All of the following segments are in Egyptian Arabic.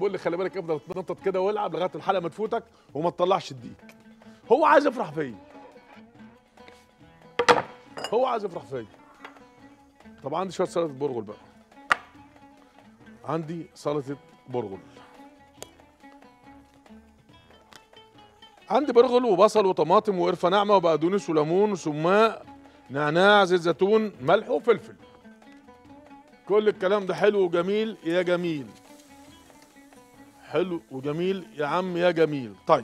بيقول لي خلي بالك افضل تنطط كده والعب لغايه الحلقه ما تفوتك وما تطلعش الديك هو عايز يفرح فيا هو عايز يفرح فيا طب عندي شويه سلطه برغل بقى عندي سلطه برغل عندي برغل وبصل وطماطم وقرفه ناعمه وبقدونس وليمون وسماق نعناع زيت زيتون ملح وفلفل كل الكلام ده حلو وجميل يا جميل حلو وجميل يا عم يا جميل طيب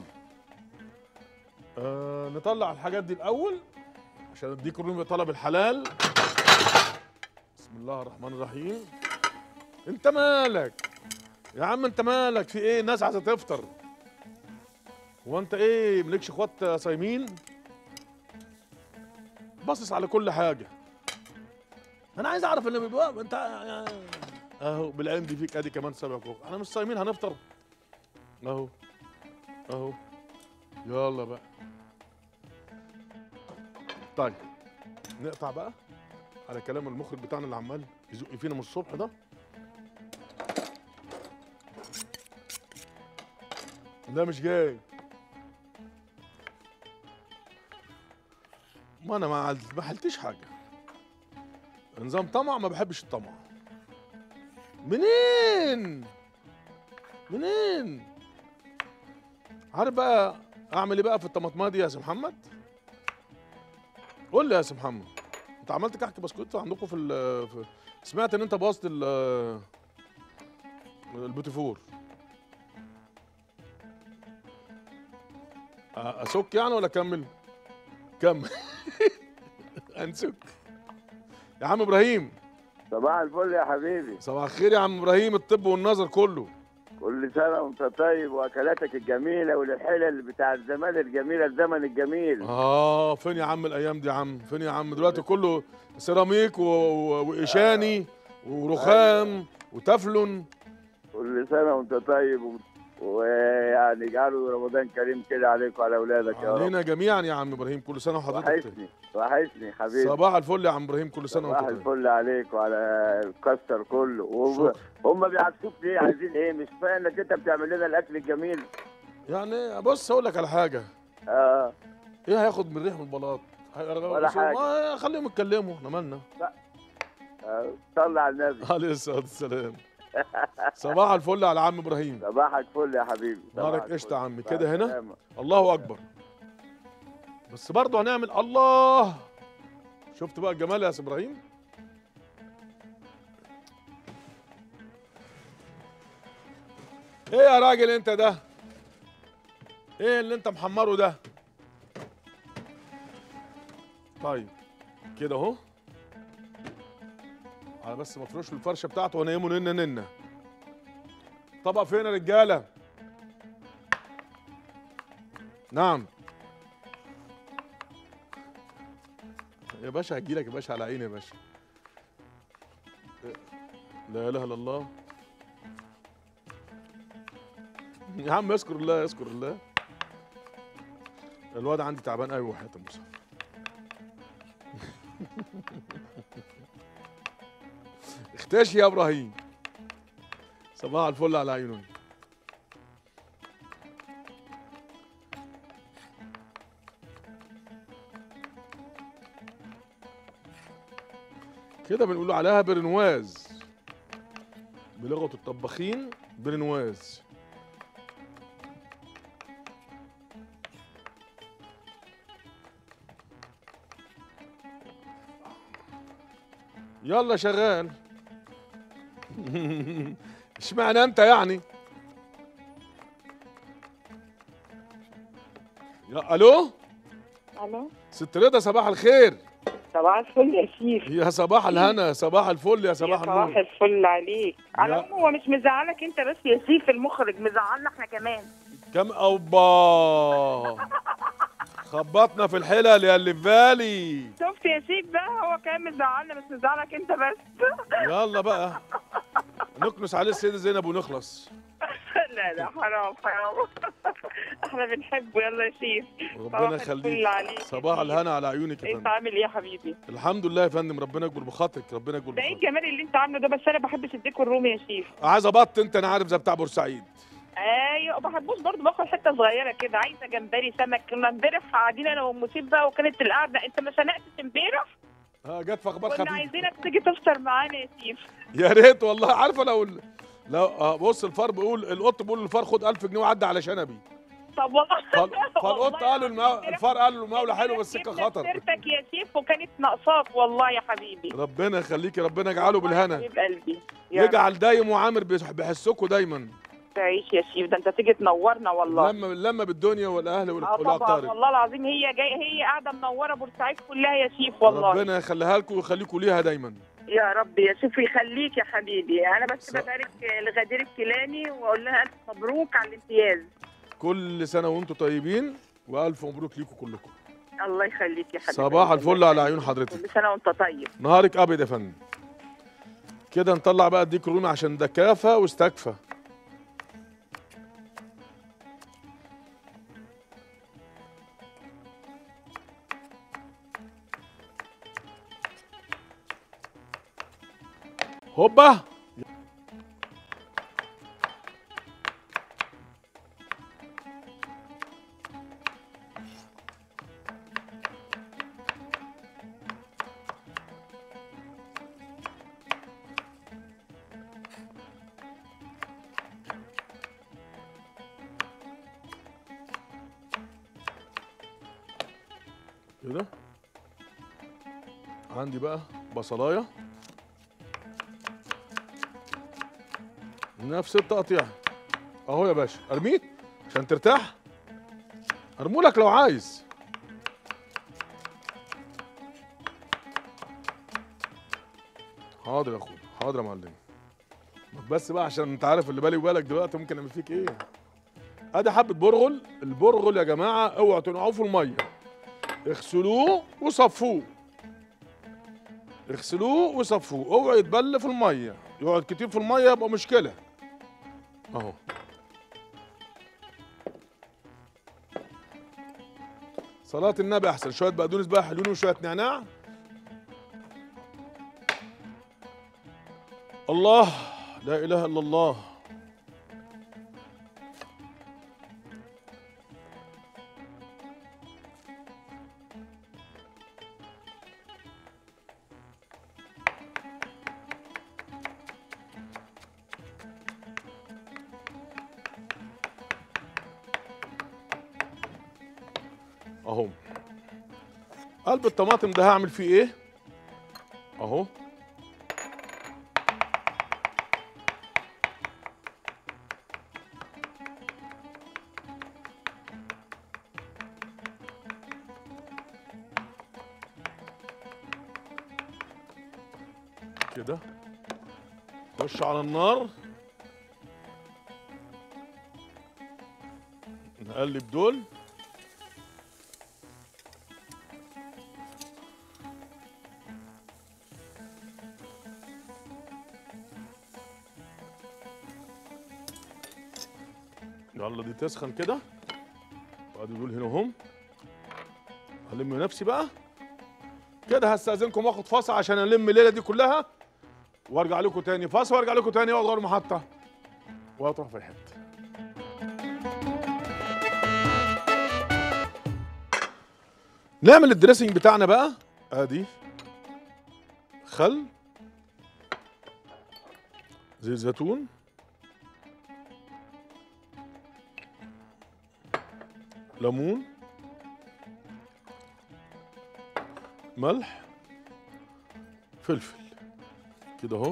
آه نطلع الحاجات دي الاول عشان اديك الروم طلب الحلال بسم الله الرحمن الرحيم انت مالك يا عم انت مالك في ايه الناس عايزه تفطر هو انت ايه ملكش اخوات صايمين باصص على كل حاجه انا عايز اعرف اللي بيبقى انت اهو بالعين دي فيك ادي كمان سبع كوك انا مش صايمين هنفطر اهو اهو يلا بقى طيب نقطع بقى على كلام المخرج بتاعنا اللي عمال يزق فينا من الصبح ده لا مش جاي ما انا ما عل- ما حلتش حاجه نظام طمع ما بحبش الطمع منين منين عارف بقى اعمل ايه بقى في الطماطمايه دي يا سي محمد قول لي يا سي محمد انت عملت كحك بسكوت عندكم في, ال- في سمعت ان انت بوظت ال- البوتيفور أ- اسك يعني ولا اكمل كمل هنسك يا عم ابراهيم صباح الفل يا حبيبي صباح الخير يا عم ابراهيم الطب والنظر كله كل سنة وانت طيب واكلاتك الجميلة والحلل بتاع الزمان الجميلة الزمن الجميل اه فين يا عم الايام دي يا عم فين يا عم دلوقتي كله سيراميك و... و... وإيشاني ورخام وتفلون كل سنة وانت طيب و- ويعني اجعلوا رمضان كريم كده عليك وعلى اولادك يا رب علينا جميعا يا عم ابراهيم كل سنه وحضرتك طيب. وحشني وحشني حبيبي صباح الفل يا عم ابراهيم كل سنه صباح وانت طيب الفل عليك وعلى الكسر كله وهم- شكرا. هم بيعكسوك ليه عايزين ايه مش كفايه انك انت بتعمل لنا الاكل الجميل يعني بص اقول لك على حاجه اه ايه هياخد من ريح من البلاط هي- ولا حاجة. ما خليهم يتكلموا احنا مالنا آه، صلي على النبي عليه الصلاه والسلام صباح الفل على عم ابراهيم صباحك فل يا حبيبي نهارك صباحك قشطة فل. يا عمي. مع كده هنا؟ السلامة. الله اكبر بس برضه هنعمل الله شفت بقى الجمال يا سي ابراهيم ايه يا راجل انت ده ايه اللي انت محمره ده طيب كده اهو على بس ما افرش له الفرشه بتاعته وانيمه ننه ننه طبق فين يا رجاله نعم يا باشا هجيلك يا باشا على عيني يا باشا لا اله الا الله يا عم اذكر الله اذكر الله الواد عندي تعبان قوي وحياة موسى اختشي يا ابراهيم صباح الفل على عيوني كده بنقول عليها برنواز بلغة الطباخين برنواز يلا شغال اشمعنى انت يعني يا الو الو ست رضا صباح الخير صباح الفل يا شيف يا صباح الهنا صباح الفل يا صباح يا صباح النور الفل عليك على يا- العموم هو مش مزعلك انت بس يا شيف المخرج مزعلنا احنا كمان كم اوبا خبطنا في الحلل يا اللي في بالي شفت يا شيف بقى هو كان مزعلنا مش مزعلك انت بس يلا بقى نكنس عليه السيدة زينب ونخلص لا لا حرام حرام احنا بنحبه يلا يا شيف صباح ربنا الفل يخليك عليك يا صباح شيف. الهنا على عيونك يا انت فندم عامل ايه يا حبيبي الحمد لله يا فندم ربنا يكبر بخاطرك ربنا يكبر ده ايه بخاطرك الجمال اللي انت عامله ده بس انا ما بحبش الديكور الرومي يا شيف عايز ابط انت انا عارف زي بتاع بورسعيد ايوه ما بحبوش برضه باخد حته صغيره كده عايزه جمبري سمك كنا امبارح قاعدين انا ومصيب بقى وكانت القعده انت ما شنقتش امبارح ها جت في اخبار كنا خفيفه عايزينك تيجي تفطر معانا يا شيف يا ريت والله عارفه لو ال- لو آه بص الفار بيقول القط بيقول للفار خد 1000 جنيه وعدي على شنبي طب والله فال- فالقط والله قال له المو... امبارح الفار قال له المولى حلو بس جبنا السكه خطر سيرتك يا شيف وكانت ناقصاك والله يا حبيبي ربنا يخليكي ربنا يجعله بالهنا حبيب قلبي يا رب يجعل دايم وعامر بيح- بيحسكوا دايما تعيش يا شيف ده انت تيجي تنورنا والله لما لما بالدنيا والاهل وال- اه طبعا والاقارب والله العظيم هي جاي هي قاعده منوره بورسعيد كلها يا شيف والله ربنا يخليها لكم ويخليكم ليها دايما يا رب يا شيف يخليك يا حبيبي انا بس ص- ببارك لغدير الكيلاني واقول لها الف مبروك على الامتياز كل سنه وانتم طيبين والف مبروك ليكم كلكم الله يخليك يا حبيبي صباح الفل على عيون حضرتك كل سنه وانت طيب نهارك ابيض يا فندم كده نطلع بقى الديك رومي عشان ده كافى واستكفى هوبا كده عندي بقى بصلايه نفس التقطيع اهو يا باشا ارميه عشان ترتاح ارمولك لو عايز حاضر يا اخويا حاضر يا معلم بس بقى عشان انت عارف اللي بالي وبالك دلوقتي ممكن اعمل فيك ايه ادي حبه برغل البرغل يا جماعه اوعوا تنقعوه في الميه اغسلوه وصفوه اغسلوه وصفوه اوعوا يتبل في الميه يقعد كتير في الميه يبقى مشكله اهو صلاة النبي احسن شوية بقدونس بقى حلوين وشوية نعناع الله لا اله الا الله اهو قلب الطماطم ده هعمل فيه ايه اهو كده خش على النار نقلب دول يلا دي تسخن كده وادي دول هنا هم هلم نفسي بقى كده هستأذنكم واخد فاصل عشان الم الليله دي كلها وارجع لكم تاني فاصل وارجع لكم تاني واقعد غير محطه وهتروح في حته نعمل الدريسنج بتاعنا بقى ادي خل زيت زيتون ليمون ملح فلفل كده اهو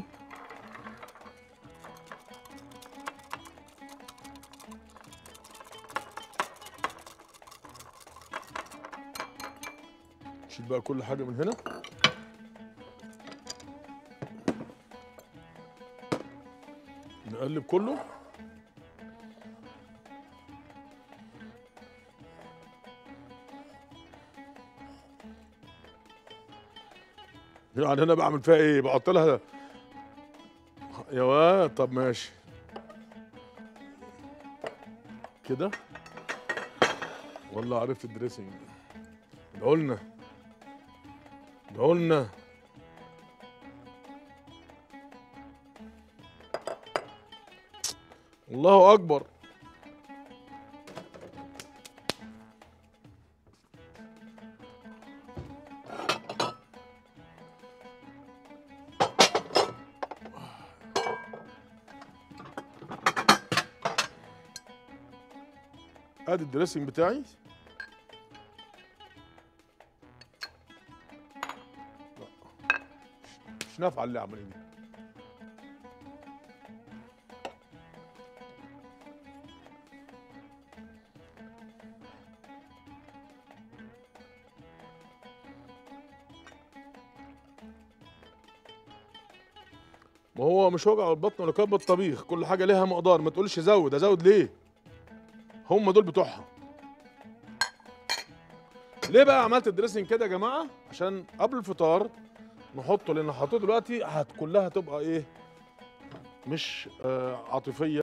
نشيل بقى كل حاجة من هنا نقلب كله يعني انا بعمل فيها ايه بحط لها يا واد طب ماشي كده والله عرفت الدريسنج ده قلنا ده قلنا الله اكبر ادي الدريسنج بتاعي لا مش- مش نافعه اللي عمليه دي ما هو مش وجع البطن ولا كب الطبيخ كل حاجه ليها مقدار ما تقولش زود ازود ليه هم دول بتوعها ليه بقى عملت الدريسنج كده يا جماعه عشان قبل الفطار نحطه لان حطيته دلوقتي هت كلها تبقى ايه مش آه عاطفيه